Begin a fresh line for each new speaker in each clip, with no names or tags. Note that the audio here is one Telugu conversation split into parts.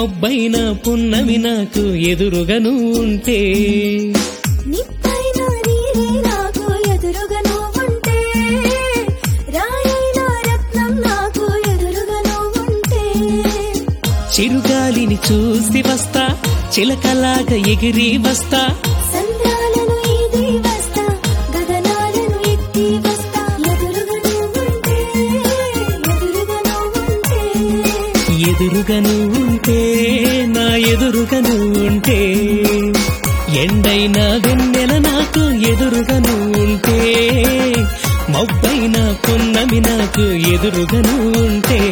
మొబ్బైన పున్నమి నాకు ఎదురుగను ఉంటే
నిప్పైన నీరే నాకు ఎదురుగా నువ్వుంటే రాయైన రత్నం నాకు ఎదురుగా నువ్వుంటే
చిరుగాలిని చూసి వస్తా చిలకలాగా ఎగిరి వస్తా
సంద్రాలను ఈది వస్తా గగనాలను ఎత్తి వస్తా ఎదురుగా నువ్వుంటే ఎదురుగా నువ్వుంటే
ఎదురుగను ఉంటే నా ఎదురుగను ఉంటే ఎండైన వెన్నెల నాకు ఎదురుగను ఉంటే మబ్బైన పున్నమి నాకు ఎదురుగను ఉంటే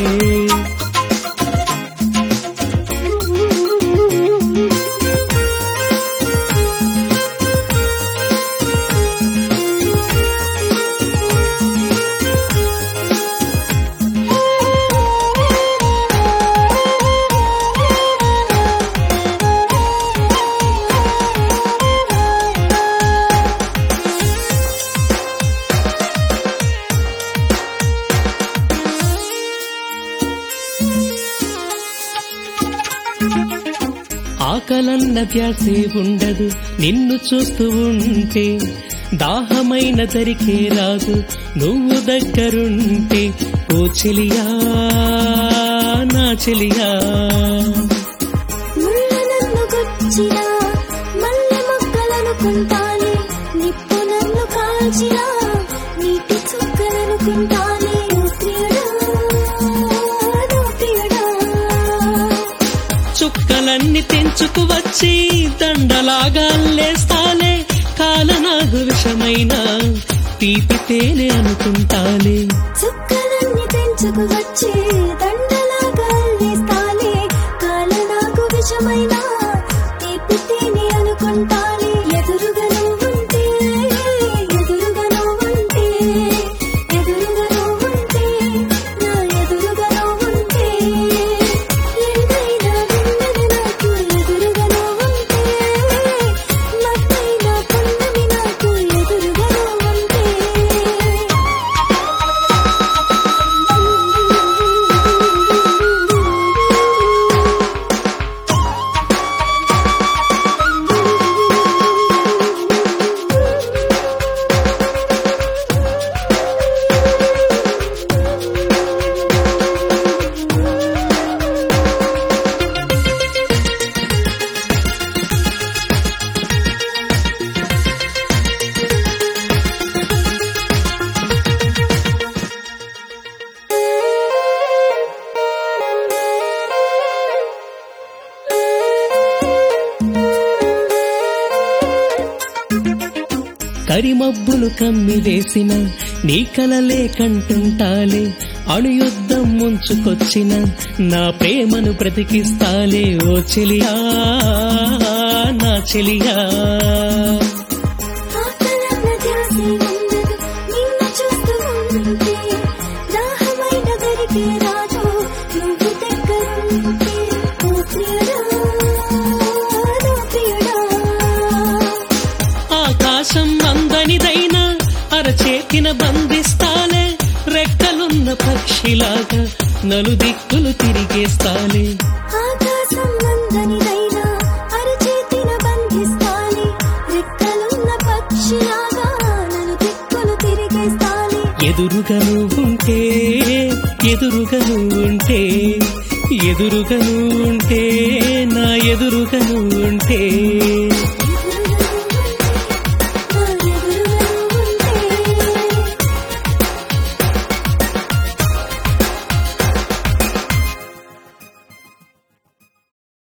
ఆకలన్న ధ్యాసే ఉండదు నిన్ను చూస్తూ ఉంటే దాహమైన దరికే రాదు నువ్వు దగ్గరుంటే ఓ చెలియా నా చెలియా
ముళ్ళ నన్ను గుచ్చినా మల్లె మొక్కలనుకుంటానే నిప్పు నన్ను కాల్చినా నీటి చుక్కలనుకుంటానే ఓ ప్రియుడా, ఓ ప్రియుడా.
చుక్కలన్నీ తెంచుకు వచ్చి దండలాగా అల్లేస్తాలే కాలనాగు విషమైన తీపి తేనె అనుకుంటాలే
చుక్కలన్నీ పెంచుకు వచ్చి దండలాగా అల్లేస్తానే కాల నాకు విషమైన తీపితేనే అనుకుంటానే ఎదురుగా నువ్వుంటే ఎదురుగా నువ్వుంటే ఎదురుగా నువ్వుంటే నా ఎదురుగా నువ్వుంటే ఏదైనా విన్నది నాకు ఎదురుగా నువ్వుంటే మత్తైన పున్నమి నాకు ఎదురుగా నువ్వుంటే
కరిమబ్బులు కమ్మి వేసిన నీ కలలే కంటుంటాలే అణుయుద్ధం ముంచుకొచ్చిన నా ప్రేమను బ్రతికిస్తాలే ఓ చెలియా నా చెలియా
ఆకలన్న ధ్యాసే ఉండదు నిన్ను చూస్తూ ఉంటే దాహమైన దరికి రాదు నువ్వు దగ్గరుంటే ఓ ప్రియుడా ఓ ప్రియుడా
ఆకాశం అందనిదైనా అరచేతిన బంధిస్తాలే రెక్కలున్న పక్షిలాగా నలుదిక్కులు తిరిగేస్తాలే
ఆకాశం మందనిదైనా అరచేతిన బంధిస్తాలి రెక్కలున్న పక్షిలాగా నన్ను దిక్కులు తిరిగేస్తాలి
ఎదురుగా నువ్వుంటే ఎదురుగా నువ్వుంటే ఎదురుగా నువ్వుంటే నా ఎదురుగా నువ్వుంటే